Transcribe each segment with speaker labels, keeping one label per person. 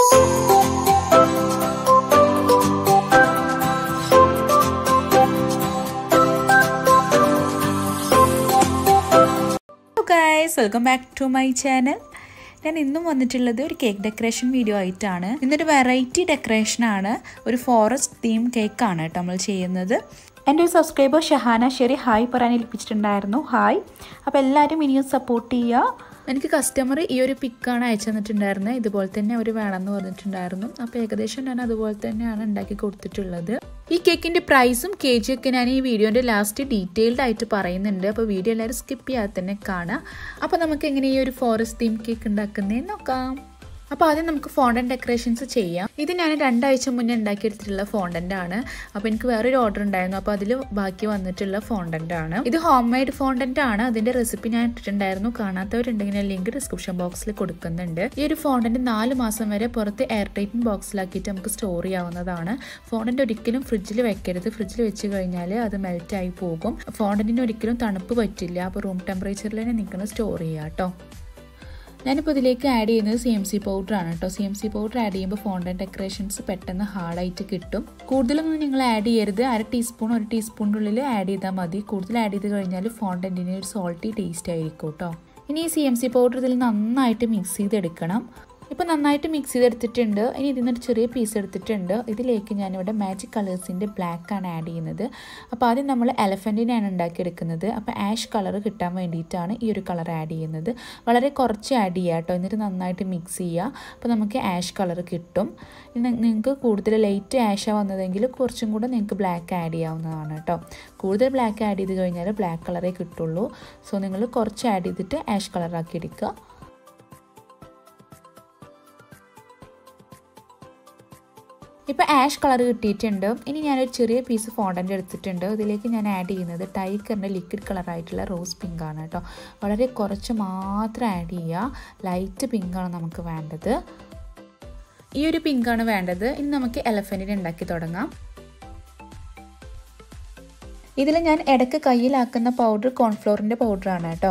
Speaker 1: guys welcome back to my channel ഞാൻ ഇന്നും വന്നിട്ടുള്ളത് ഒരു കേക്ക് ഡെക്കറേഷൻ വീഡിയോ ആയിട്ടാണ് ഇന്നൊരു വെറൈറ്റി ഡെക്കറേഷനാണ് ഒരു ഫോറസ്റ്റ് തീം കേക്കാണ് കേട്ടോ നമ്മൾ ചെയ്യുന്നത് എൻ്റെ ഒരു സബ്സ്ക്രൈബർ ഷഹാന ശരി ഹായ് പറയാൻ ഏൽപ്പിച്ചിട്ടുണ്ടായിരുന്നു ഹായ് അപ്പോൾ എല്ലാവരും ഇനിയും സപ്പോർട്ട് ചെയ്യുക എനിക്ക് കസ്റ്റമർ ഈ ഒരു പിക്കാണ് അയച്ചു തന്നിട്ടുണ്ടായിരുന്നത് ഇതുപോലെ തന്നെ അവർ വേണമെന്ന് പറഞ്ഞിട്ടുണ്ടായിരുന്നു അപ്പോൾ ഏകദേശം ഞാൻ അതുപോലെ തന്നെയാണ് ഉണ്ടാക്കി കൊടുത്തിട്ടുള്ളത് ഈ കേക്കിൻ്റെ പ്രൈസും കെ ജി ഒക്കെ ഞാൻ ഈ വീഡിയോൻ്റെ ലാസ്റ്റ് ഡീറ്റെയിൽഡ് ആയിട്ട് പറയുന്നുണ്ട് അപ്പോൾ വീഡിയോ എല്ലാവരും സ്കിപ്പ് ചെയ്യാതെ തന്നെ കാണാം അപ്പോൾ നമുക്ക് എങ്ങനെ ഈ ഒരു ഫോറസ്റ്റ് തീം കേക്ക് ഉണ്ടാക്കുന്നതെന്ന് നോക്കാം അപ്പോൾ ആദ്യം നമുക്ക് ഫോണ്ടൻ ഡെക്കറേഷൻസ് ചെയ്യാം ഇത് ഞാൻ രണ്ടാഴ്ച മുന്നേ ഉണ്ടാക്കിയെടുത്തിട്ടുള്ള ഫോണ്ടൻ്റ് ആണ് അപ്പോൾ എനിക്ക് വേറൊരു ഓർഡർ ഉണ്ടായിരുന്നു അപ്പോൾ അതിൽ ബാക്കി വന്നിട്ടുള്ള ഫോണ്ടൻ്റ് ആണ് ഇത് ഹോം മെയ്ഡ് ഫോണ്ടൻ്റ് ആണ് അതിൻ്റെ റെസിപ്പി ഞാൻ ഇട്ടിട്ടുണ്ടായിരുന്നു കാണാത്തവരുണ്ടെങ്കിൽ ലിങ്ക് ഡിസ്ക്രിപ്ഷൻ ബോക്സിൽ കൊടുക്കുന്നുണ്ട് ഈ ഒരു ഫോണ്ടൻ്റ് നാല് മാസം വരെ പുറത്ത് എയർ ടൈറ്റിൻ ബോക്സിലാക്കിയിട്ട് നമുക്ക് സ്റ്റോർ ചെയ്യാവുന്നതാണ് ഫോണ്ടൻ്റ് ഒരിക്കലും ഫ്രിഡ്ജിൽ വെക്കരുത് ഫ്രിഡ്ജിൽ വെച്ച് കഴിഞ്ഞാൽ അത് മെൽറ്റായി പോകും ഫോണ്ടൻറ്റിന് ഒരിക്കലും തണുപ്പ് പറ്റില്ല അപ്പോൾ റൂം ടെമ്പറേച്ചറിൽ തന്നെ നിൽക്കുന്ന സ്റ്റോർ ചെയ്യുക കേട്ടോ ഞാനിപ്പോൾ ഇതിലേക്ക് ആഡ് ചെയ്യുന്നത് സി എം സി പൗഡറാണ് കേട്ടോ C M C powder add ചെയ്യുമ്പോൾ ഫോണ്ടൻ ഡെക്കറേഷൻസ് പെട്ടെന്ന് ഹാർഡായിട്ട് കിട്ടും കൂടുതലൊന്നും നിങ്ങൾ ആഡ് ചെയ്യരുത് അര ടീസ്പൂൺ ഒരു ടീസ്പൂണിൻ്റെ ഉള്ളിൽ ആഡ് ചെയ്താൽ മതി കൂടുതൽ ആഡ് ചെയ്ത് കഴിഞ്ഞാൽ ഫോണ്ടൻറ്റിന് ഒരു സോൾട്ടി ടേസ്റ്റ് ആയിരിക്കും കേട്ടോ ഇനി ഈ സി എം സി പൗഡർ ഇതിൽ നന്നായിട്ട് മിക്സ് ചെയ്തെടുക്കണം ഇപ്പോൾ നന്നായിട്ട് മിക്സ് ചെയ്തെടുത്തിട്ടുണ്ട് ഇനി ഇതിൽ നിന്നൊരു ചെറിയ പീസ് എടുത്തിട്ടുണ്ട് ഇതിലേക്ക് ഞാനിവിടെ മാജിക് കളേഴ്സിൻ്റെ ബ്ലാക്ക് ആണ് ആഡ് ചെയ്യുന്നത് അപ്പോൾ ആദ്യം നമ്മൾ എലഫൻറ്റിനെയാണ് ഉണ്ടാക്കിയെടുക്കുന്നത് അപ്പോൾ ആഷ് കളർ കിട്ടാൻ വേണ്ടിയിട്ടാണ് ഈ ഒരു കളർ ആഡ് ചെയ്യുന്നത് വളരെ കുറച്ച് ആഡ് ചെയ്യുക കേട്ടോ എന്നിട്ട് നന്നായിട്ട് മിക്സ് ചെയ്യുക അപ്പോൾ നമുക്ക് ആഷ് കളർ കിട്ടും നിങ്ങൾക്ക് കൂടുതൽ ലൈറ്റ് ആഷാണ് വന്നതെങ്കിൽ കുറച്ചും കൂടെ നിങ്ങൾക്ക് ബ്ലാക്ക് ആഡ് ചെയ്യാവുന്നതാണ് കേട്ടോ കൂടുതൽ ബ്ലാക്ക് ആഡ് ചെയ്ത് കഴിഞ്ഞാൽ ബ്ലാക്ക് കളറേ കിട്ടുള്ളൂ സോ നിങ്ങൾ കുറച്ച് ആഡ് ചെയ്തിട്ട് ആഷ് കളറാക്കി എടുക്കുക ഇപ്പോൾ ആഷ് കളർ കിട്ടിയിട്ടുണ്ട് ഇനി ഞാനൊരു ചെറിയ പീസ് ഫോണ്ടൻ്റ് എടുത്തിട്ടുണ്ട് ഇതിലേക്ക് ഞാൻ ആഡ് ചെയ്യുന്നത് ടൈക്കറിൻ്റെ ലിക്വിഡ് കളറായിട്ടുള്ള റോസ് പിങ്ക് ആണ് കേട്ടോ വളരെ കുറച്ച് മാത്രം ആഡ് ചെയ്യുക ലൈറ്റ് പിങ്കാണ് നമുക്ക് വേണ്ടത് ഈ ഒരു പിങ്കാണ് വേണ്ടത് ഇനി നമുക്ക് എലഫൻറ്റിനെ ഉണ്ടാക്കി തുടങ്ങാം ഇതിൽ ഞാൻ ഇടയ്ക്ക് കയ്യിലാക്കുന്ന പൗഡർ കോൺഫ്ലോറിൻ്റെ പൗഡറാണ് കേട്ടോ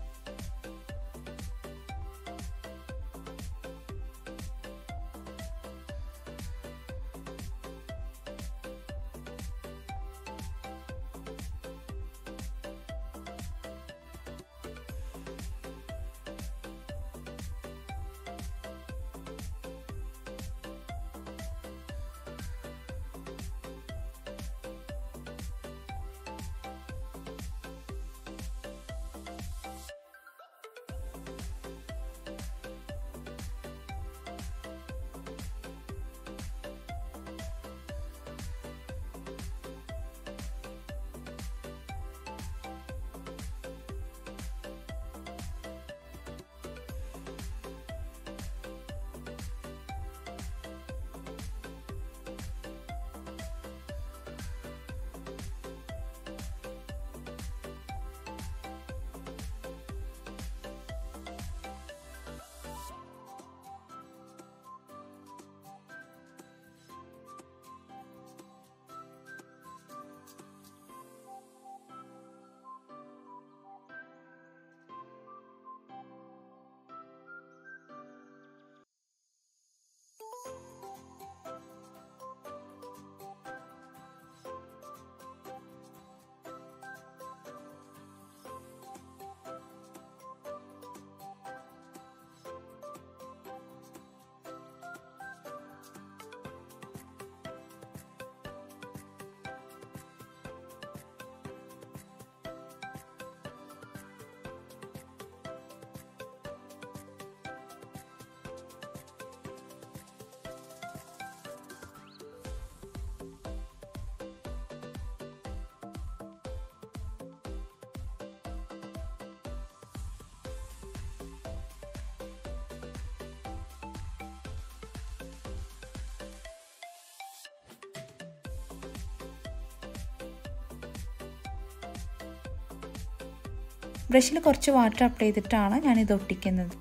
Speaker 1: ബ്രഷിൽ കുറച്ച് വാട്ടർ അപ്ലൈ ചെയ്തിട്ടാണ് ഞാനിത് ഒട്ടിക്കുന്നത്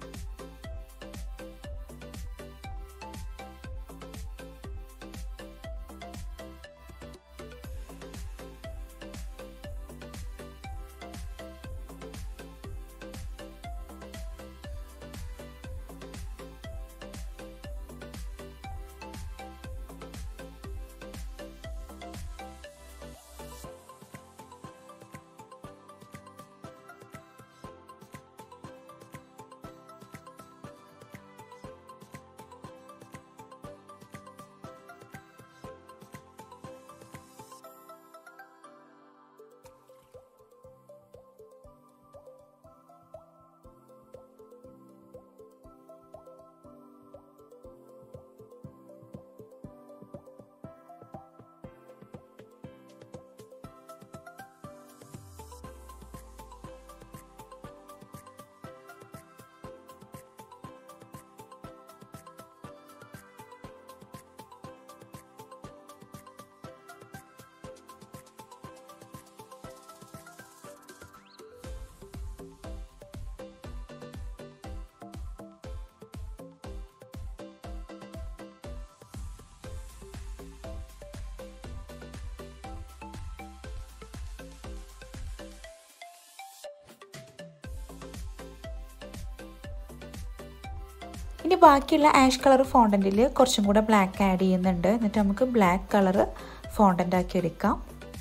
Speaker 1: ഇനി ബാക്കിയുള്ള ആഷ് കളർ ഫോണ്ടൻറ്റിൽ കുറച്ചും കൂടെ ബ്ലാക്ക് ആഡ് ചെയ്യുന്നുണ്ട് എന്നിട്ട് നമുക്ക് ബ്ലാക്ക് കളർ ഫോണ്ടൻ്റ് ആക്കി എടുക്കാം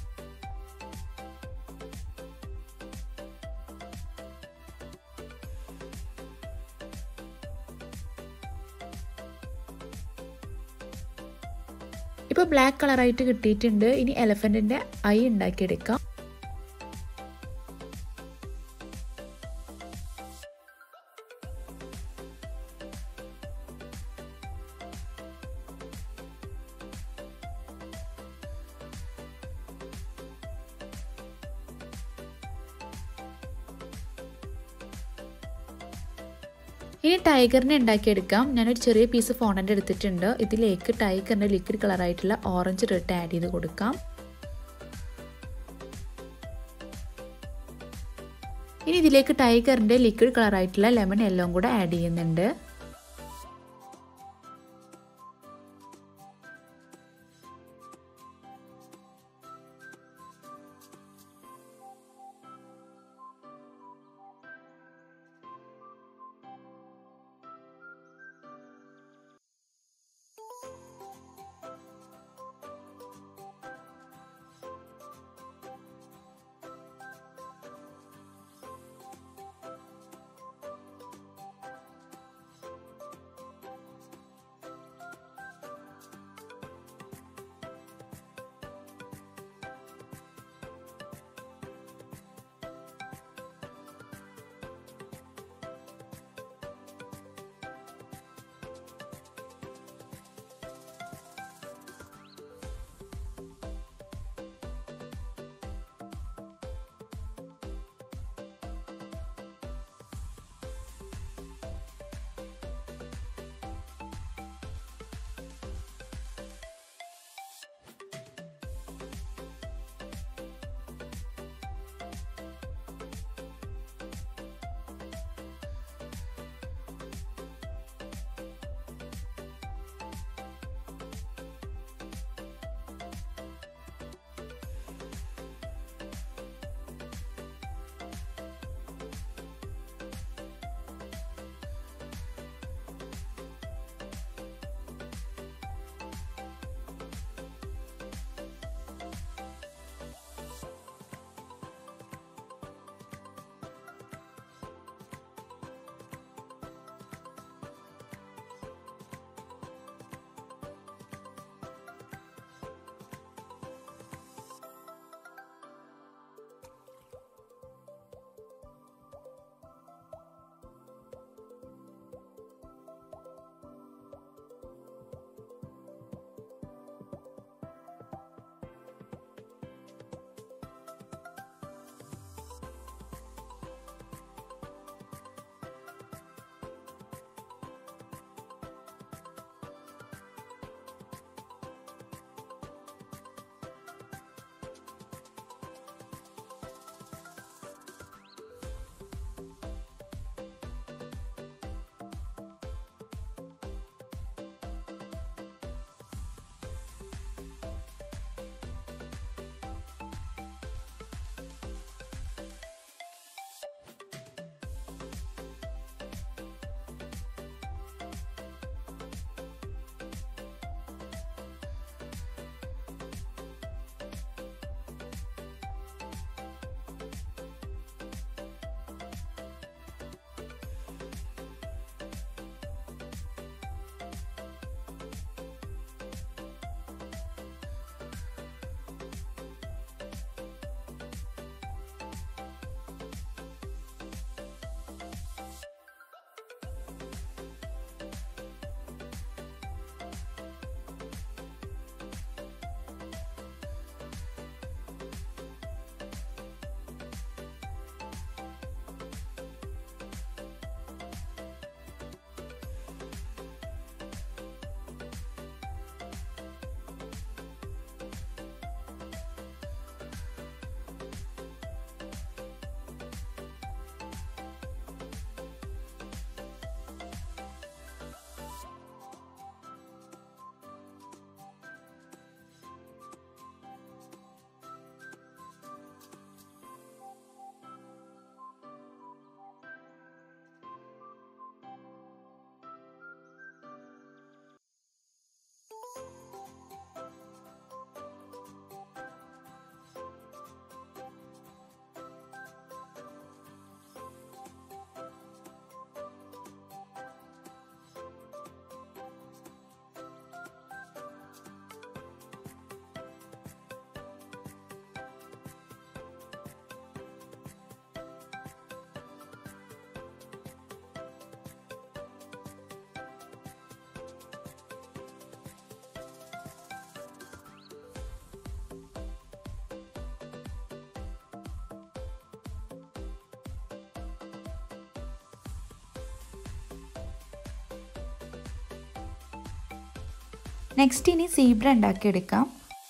Speaker 1: ഇപ്പോൾ ബ്ലാക്ക് കളറായിട്ട് കിട്ടിയിട്ടുണ്ട് ഇനി എലഫൻറ്റിൻ്റെ ഐ ഉണ്ടാക്കിയെടുക്കാം ഇനി ടൈഗറിനെ ഉണ്ടാക്കിയെടുക്കാം ഞാനൊരു ചെറിയ പീസ് ഫോണ്ടൻ്റ് എടുത്തിട്ടുണ്ട് ഇതിലേക്ക് ടൈഗറിൻ്റെ ലിക്വിഡ് കളറായിട്ടുള്ള ഓറഞ്ച് റെഡ് ആഡ് ചെയ്ത് കൊടുക്കാം ഇനി ഇതിലേക്ക് ടൈഗറിൻ്റെ ലിക്വിഡ് കളറായിട്ടുള്ള ലെമൺ എല്ലാം കൂടെ ആഡ് ചെയ്യുന്നുണ്ട് നെക്സ്റ്റ് ഇനി സീബ്ര ഉണ്ടാക്കിയെടുക്കാം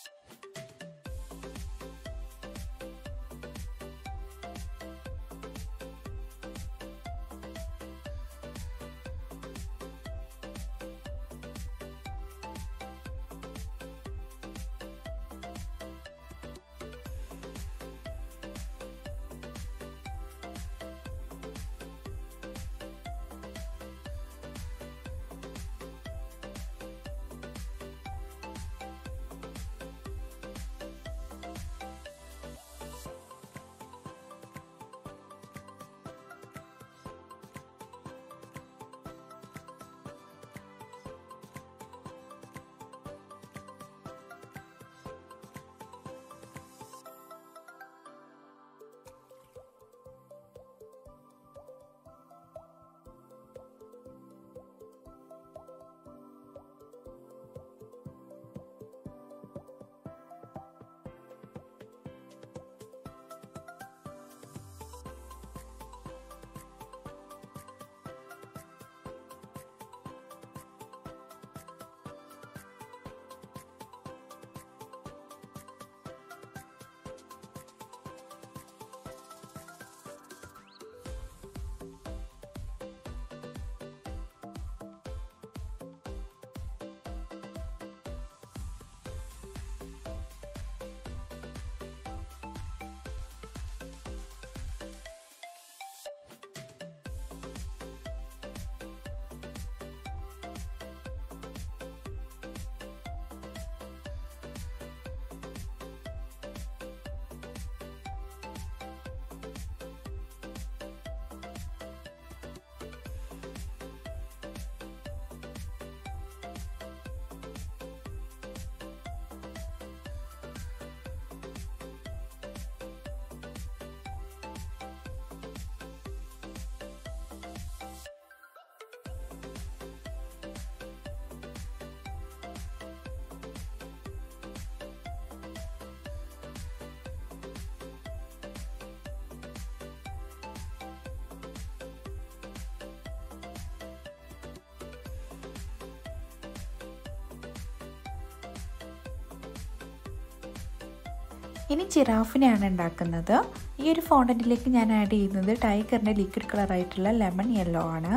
Speaker 1: ഇനി ജിറാഫിനെയാണ് ഉണ്ടാക്കുന്നത് ഈ ഒരു ഫോണ്ടൻറ്റിലേക്ക് ഞാൻ ആഡ് ചെയ്യുന്നത് ടൈഗറിൻ്റെ ലിക്വിഡ് കളറായിട്ടുള്ള ലെമൺ യെല്ലോ ആണ്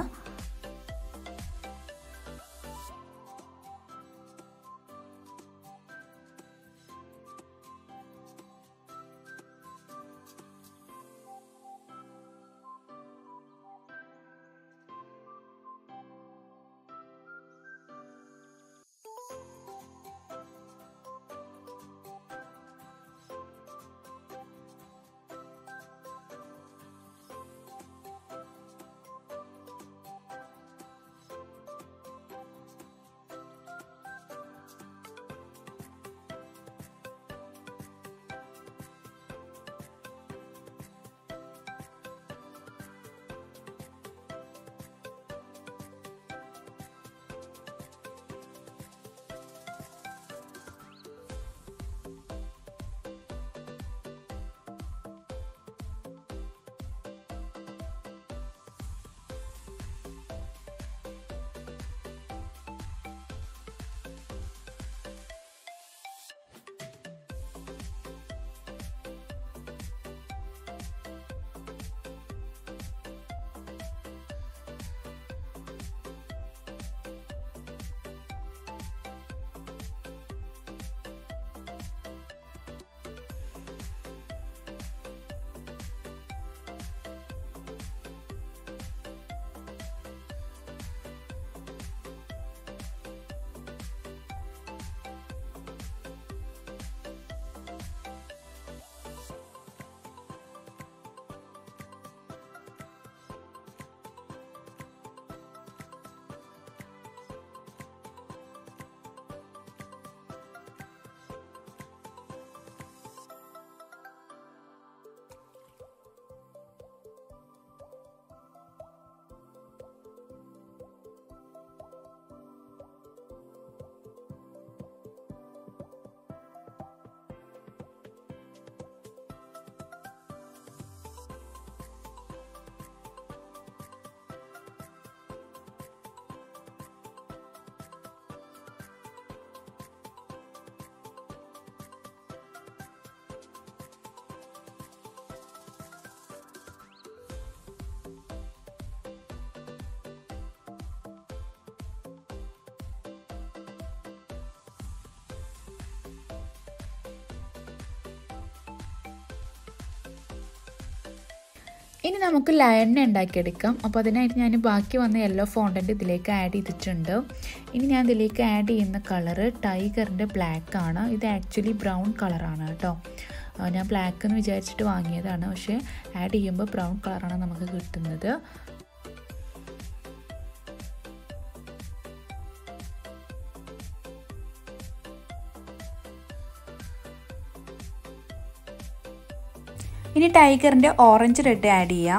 Speaker 1: ഇനി നമുക്ക് ലയണ്ണ ഉണ്ടാക്കിയെടുക്കാം അപ്പോൾ അതിനായിട്ട് ഞാൻ ബാക്കി വന്ന യെല്ലോ ഫോണ്ടൻ്റ് ഇതിലേക്ക് ആഡ് ചെയ്തിട്ടുണ്ട് ഇനി ഞാൻ ഇതിലേക്ക് ആഡ് ചെയ്യുന്ന കളറ് ടൈഗറിൻ്റെ ബ്ലാക്ക് ആണ് ഇത് ആക്ച്വലി ബ്രൗൺ കളറാണ് കേട്ടോ ഞാൻ ബ്ലാക്ക് എന്ന് വിചാരിച്ചിട്ട് വാങ്ങിയതാണ് പക്ഷേ ആഡ് ചെയ്യുമ്പോൾ ബ്രൗൺ കളറാണ് നമുക്ക് കിട്ടുന്നത് ഇനി ടൈഗറിൻ്റെ ഓറഞ്ച് റെഡ് ആഡ് ചെയ്യാം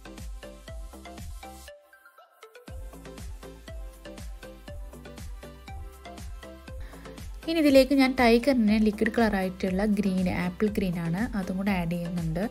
Speaker 1: ഇനി ഇതിലേക്ക് ഞാൻ ടൈഗറിന് ലിക്വിഡ് കളറായിട്ടുള്ള ഗ്രീൻ ആപ്പിൾ ഗ്രീൻ ആണ് അതും കൂടെ ആഡ് ചെയ്യുന്നുണ്ട്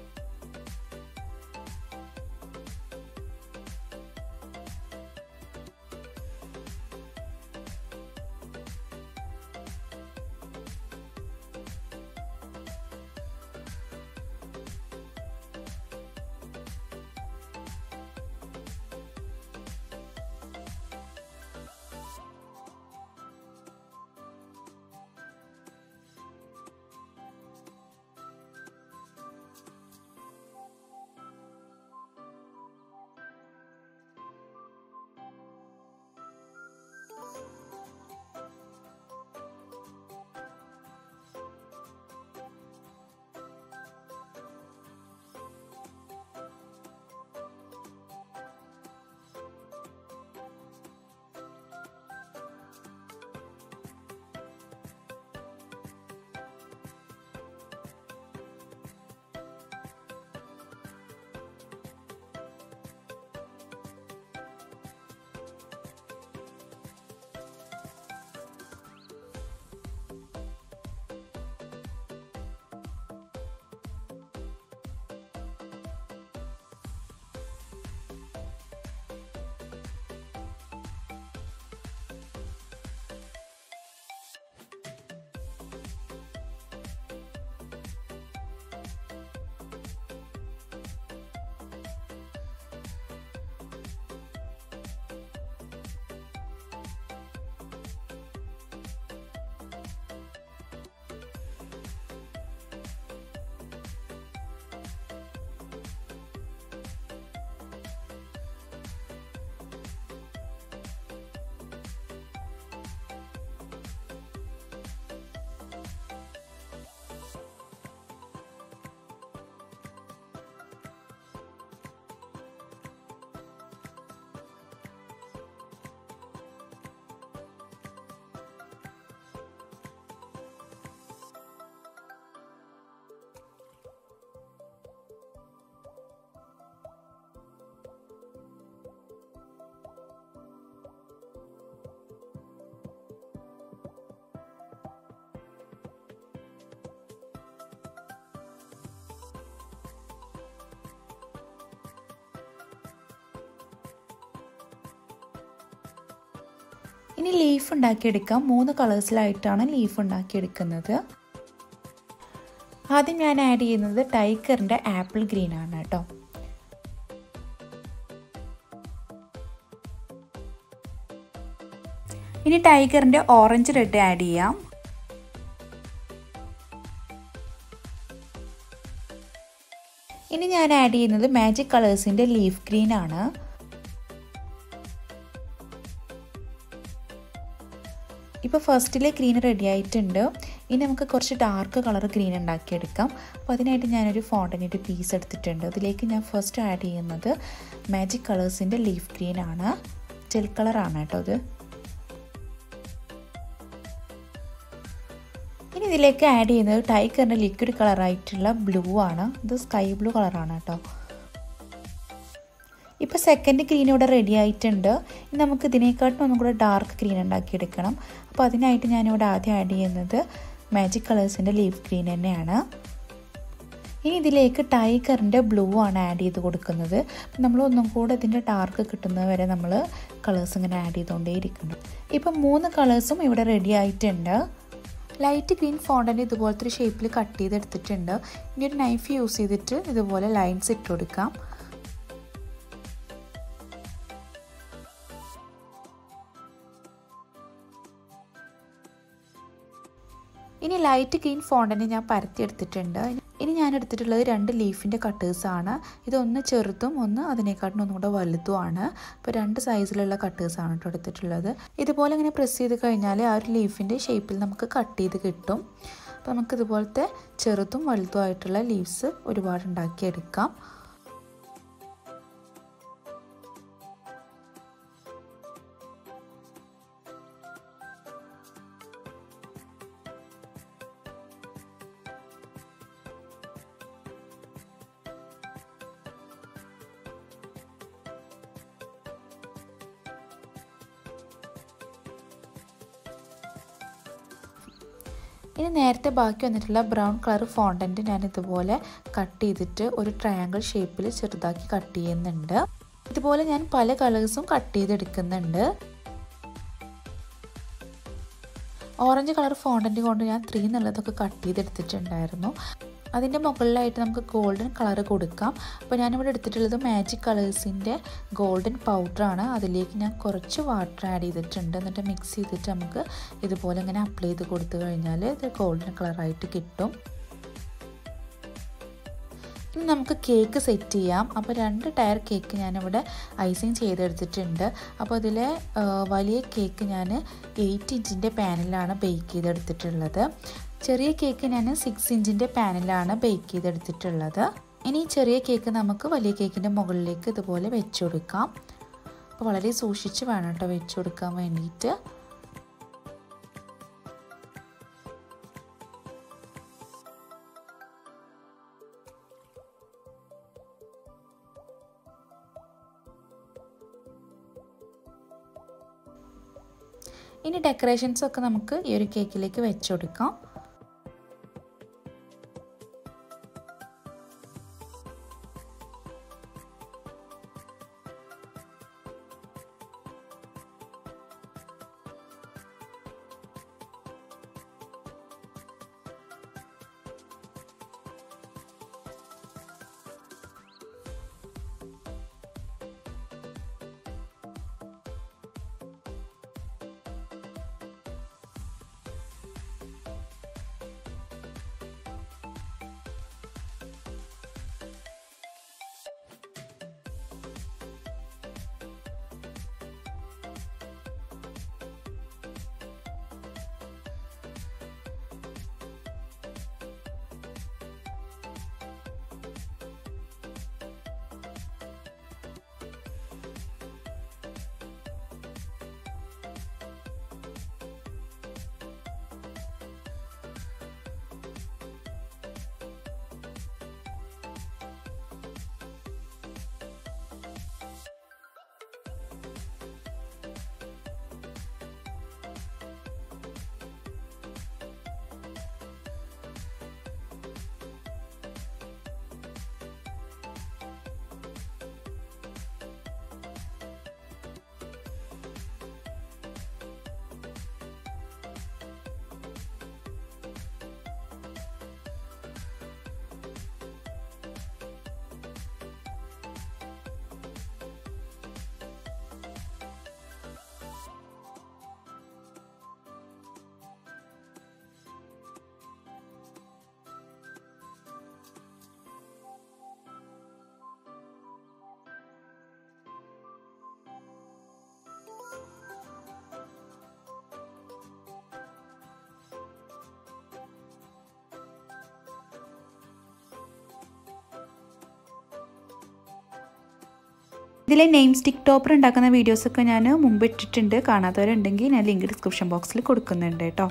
Speaker 1: ഇനി ലീഫ് ഉണ്ടാക്കിയെടുക്കാം മൂന്ന് കളേഴ്സിലായിട്ടാണ് ലീഫ് ഉണ്ടാക്കിയെടുക്കുന്നത് ആദ്യം ഞാൻ ആഡ് ചെയ്യുന്നത് ടൈഗറിൻ്റെ ആപ്പിൾ ഗ്രീൻ ആണ് കേട്ടോ ഇനി ടൈഗറിൻ്റെ ഓറഞ്ച് റെഡ് ആഡ് ചെയ്യാം ഇനി ഞാൻ ആഡ് ചെയ്യുന്നത് മാജിക് കളേഴ്സിൻ്റെ ലീഫ് ഗ്രീൻ ആണ് ഇപ്പോൾ ഫസ്റ്റിലെ ഗ്രീൻ റെഡി ആയിട്ടുണ്ട് ഇനി നമുക്ക് കുറച്ച് ഡാർക്ക് കളർ ഗ്രീൻ ഉണ്ടാക്കിയെടുക്കാം അപ്പോൾ അതിനായിട്ട് ഞാനൊരു ഫോണ്ടനിൻ്റെ പീസ് എടുത്തിട്ടുണ്ട് അതിലേക്ക് ഞാൻ ഫസ്റ്റ് ആഡ് ചെയ്യുന്നത് മാജിക് കളേഴ്സിൻ്റെ ലീഫ് ഗ്രീൻ ആണ് ജെൽ കളറാണ് കേട്ടോ അത് ഇനി ഇതിലേക്ക് ആഡ് ചെയ്യുന്നത് ടൈഗറിൻ്റെ ലിക്വിഡ് കളറായിട്ടുള്ള ബ്ലൂ ആണ് ഇത് സ്കൈ ബ്ലൂ കളറാണ് കേട്ടോ ഇപ്പോൾ സെക്കൻഡ് ഗ്രീൻ ഇവിടെ റെഡി ആയിട്ടുണ്ട് ഇനി നമുക്ക് ഇതിനേക്കാട്ടും ഒന്നും കൂടെ ഡാർക്ക് ഗ്രീൻ ഉണ്ടാക്കിയെടുക്കണം അപ്പോൾ അതിനായിട്ട് ഞാനിവിടെ ആദ്യം ആഡ് ചെയ്യുന്നത് മാജിക് കളേഴ്സിൻ്റെ ലീഫ് ഗ്രീൻ തന്നെയാണ് ഇനി ഇതിലേക്ക് ടൈഗറിൻ്റെ ബ്ലൂ ആണ് ആഡ് ചെയ്ത് കൊടുക്കുന്നത് അപ്പം നമ്മൾ ഒന്നും കൂടെ ഇതിൻ്റെ ഡാർക്ക് കിട്ടുന്നത് വരെ നമ്മൾ കളേഴ്സ് ഇങ്ങനെ ആഡ് ചെയ്തുകൊണ്ടേ ഇരിക്കണം ഇപ്പം മൂന്ന് കളേഴ്സും ഇവിടെ റെഡി ആയിട്ടുണ്ട് ലൈറ്റ് ഗ്രീൻ ഫോണ്ടൻ്റ് ഇതുപോലത്തെ ഒരു ഷേപ്പിൽ കട്ട് ചെയ്തെടുത്തിട്ടുണ്ട് ഇനി ഒരു നൈഫ് യൂസ് ചെയ്തിട്ട് ഇതുപോലെ ലൈൻസ് ഇട്ട് കൊടുക്കാം ഇനി ലൈറ്റ് ഗ്രീൻ ഫോണ്ടൻ്റ് ഞാൻ പരത്തിയെടുത്തിട്ടുണ്ട് ഇനി ഞാൻ എടുത്തിട്ടുള്ളത് രണ്ട് ലീഫിൻ്റെ കട്ടേഴ്സാണ് ഇതൊന്ന് ചെറുതും ഒന്ന് അതിനെക്കാട്ടിലും ഒന്നും കൂടെ വലുതുമാണ് അപ്പോൾ രണ്ട് സൈസിലുള്ള കട്ടേഴ്സാണ് കേട്ടോ എടുത്തിട്ടുള്ളത് ഇതുപോലെ ഇങ്ങനെ പ്രസ് ചെയ്ത് കഴിഞ്ഞാൽ ആ ഒരു ലീഫിൻ്റെ ഷേപ്പിൽ നമുക്ക് കട്ട് ചെയ്ത് കിട്ടും അപ്പോൾ നമുക്ക് ഇതുപോലത്തെ ചെറുതും വലുതും ആയിട്ടുള്ള ലീവ്സ് ഒരുപാട് ഉണ്ടാക്കിയെടുക്കാം ഇനി നേരത്തെ ബാക്കി വന്നിട്ടുള്ള ബ്രൗൺ കളർ ഫോണ്ടൻറ്റ് ഞാൻ ഇതുപോലെ കട്ട് ചെയ്തിട്ട് ഒരു ട്രയാങ്കിൾ ഷേപ്പിൽ ചെറുതാക്കി കട്ട് ചെയ്യുന്നുണ്ട് ഇതുപോലെ ഞാൻ പല കളേഴ്സും കട്ട് ചെയ്തെടുക്കുന്നുണ്ട് ഓറഞ്ച് കളർ ഫോണ്ടൻറ്റ് കൊണ്ട് ഞാൻ ത്രീ എന്നുള്ളതൊക്കെ കട്ട് ചെയ്തെടുത്തിട്ടുണ്ടായിരുന്നു അതിൻ്റെ മുകളിലായിട്ട് നമുക്ക് ഗോൾഡൻ കളർ കൊടുക്കാം അപ്പോൾ ഞാനിവിടെ എടുത്തിട്ടുള്ളത് മാജിക് കളേഴ്സിൻ്റെ ഗോൾഡൻ പൗഡറാണ് അതിലേക്ക് ഞാൻ കുറച്ച് വാട്ടർ ആഡ് ചെയ്തിട്ടുണ്ട് എന്നിട്ട് മിക്സ് ചെയ്തിട്ട് നമുക്ക് ഇതുപോലെ ഇങ്ങനെ അപ്ലൈ ചെയ്ത് കൊടുത്തു കഴിഞ്ഞാൽ ഇത് ഗോൾഡൻ കളറായിട്ട് കിട്ടും ഇനി നമുക്ക് കേക്ക് സെറ്റ് ചെയ്യാം അപ്പോൾ രണ്ട് ടയർ കേക്ക് ഞാനിവിടെ ഐസിങ് ചെയ്തെടുത്തിട്ടുണ്ട് അപ്പോൾ ഇതിലെ വലിയ കേക്ക് ഞാൻ എയ്റ്റ് ഇഞ്ചിൻ്റെ പാനിലാണ് ബേക്ക് ചെയ്തെടുത്തിട്ടുള്ളത് ചെറിയ കേക്ക് ഞാൻ സിക്സ് ഇഞ്ചിൻ്റെ പാനിലാണ് ബേക്ക് ചെയ്തെടുത്തിട്ടുള്ളത് ഇനി ചെറിയ കേക്ക് നമുക്ക് വലിയ കേക്കിൻ്റെ മുകളിലേക്ക് ഇതുപോലെ വെച്ച് കൊടുക്കാം അപ്പോൾ വളരെ സൂക്ഷിച്ച് വേണം കേട്ടോ വെച്ച് കൊടുക്കാൻ വേണ്ടിയിട്ട് ഇനി ഡെക്കറേഷൻസ് ഒക്കെ നമുക്ക് ഈ ഒരു കേക്കിലേക്ക് വെച്ച് കൊടുക്കാം ഇതിലെ നെയിം സ്റ്റിക്ക് ടോപ്പർ ഉണ്ടാക്കുന്ന വീഡിയോസൊക്കെ ഞാൻ മുമ്പ് ഇട്ടിട്ടുണ്ട് കാണാത്തവരുണ്ടെങ്കിൽ ഞാൻ ലിങ്ക് ഡിസ്ക്രിപ്ഷൻ ബോക്സിൽ കൊടുക്കുന്നുണ്ട് കേട്ടോ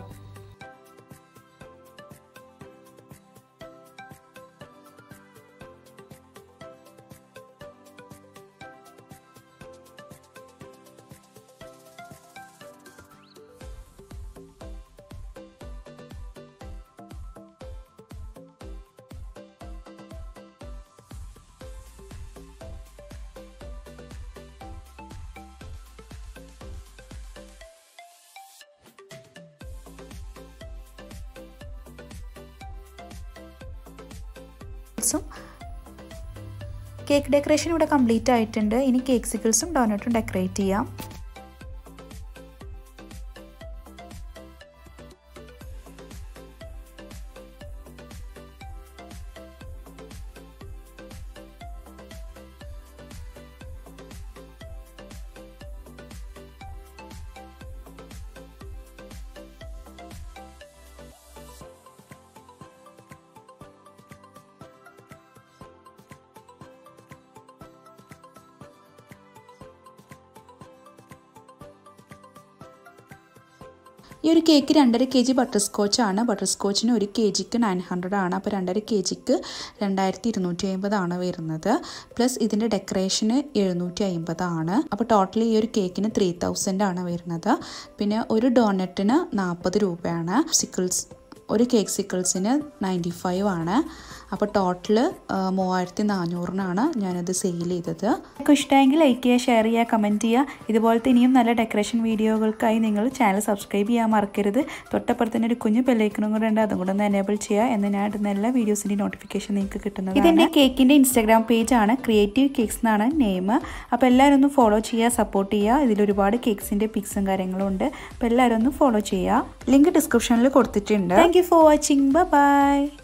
Speaker 1: സിക്കിൾസും കേക്ക് ഡെക്കറേഷൻ ഇവിടെ കംപ്ലീറ്റ് ആയിട്ടുണ്ട് ഇനി കേക്ക് സിക്കിൾസും ഡോനട്ടും ഡെക്കറേറ്റ് ചെയ്യാം ഈ ഒരു കേക്ക് രണ്ടര കെ ജി ബട്ടർ സ്കോച്ച് ആണ് ബട്ടർ സ്കോച്ചിന് ഒരു കെ ജിക്ക് നയൻ ഹൺഡ്രഡ് ആണ് അപ്പോൾ രണ്ടര കെ ജിക്ക് രണ്ടായിരത്തി ഇരുന്നൂറ്റി അമ്പതാണ് വരുന്നത് പ്ലസ് ഇതിൻ്റെ ഡെക്കറേഷന് എഴുന്നൂറ്റി അമ്പതാണ് അപ്പോൾ ടോട്ടലി ഈ ഒരു കേക്കിന് ത്രീ തൗസൻഡ് ആണ് വരുന്നത് പിന്നെ ഒരു ഡോണറ്റിന് നാൽപ്പത് രൂപയാണ് സിക്കിൾസ് ഒരു കേക്ക് സിക്കിൾസിന് നയൻറ്റി ഫൈവ് ആണ് അപ്പോൾ ടോട്ടൽ മൂവായിരത്തി നാനൂറിനാണ് ഞാനത് സെയിൽ ചെയ്തത് നിങ്ങൾക്ക് ഇഷ്ടമെങ്കിൽ ലൈക്ക് ചെയ്യുക ഷെയർ ചെയ്യുക കമൻറ്റ് ചെയ്യുക ഇതുപോലത്തെ ഇനിയും നല്ല ഡെക്കറേഷൻ വീഡിയോകൾക്കായി നിങ്ങൾ ചാനൽ സബ്സ്ക്രൈബ് ചെയ്യാൻ മറക്കരുത് തൊട്ടപ്പുറത്ത് തന്നെ ഒരു കുഞ്ഞു ബെല്ലൈക്കണും കൂടെ ഉണ്ട് അതും കൂടെ ഒന്ന് എനേബിൾ ചെയ്യുക എന്ന് ഞാൻ ഇടുന്ന എല്ലാ വീഡിയോസിൻ്റെയും നോട്ടിഫിക്കേഷൻ നിങ്ങൾക്ക് കിട്ടുന്നത് ഇതെൻ്റെ കേക്കിൻ്റെ ഇൻസ്റ്റാഗ്രാം പേജാണ് ക്രിയേറ്റീവ് കേക്ക്സ് എന്നാണ് നെയിം അപ്പോൾ എല്ലാവരും ഒന്ന് ഫോളോ ചെയ്യുക സപ്പോർട്ട് ചെയ്യുക ഇതിൽ ഒരുപാട് കേക്ക്സിൻ്റെ പിക്സും കാര്യങ്ങളും ഉണ്ട് അപ്പോൾ എല്ലാവരും ഒന്ന് ഫോളോ ചെയ്യുക ലിങ്ക് ഡിസ്ക്രിപ്ഷനിൽ കൊടുത്തിട്ടുണ്ട് thank you for watching by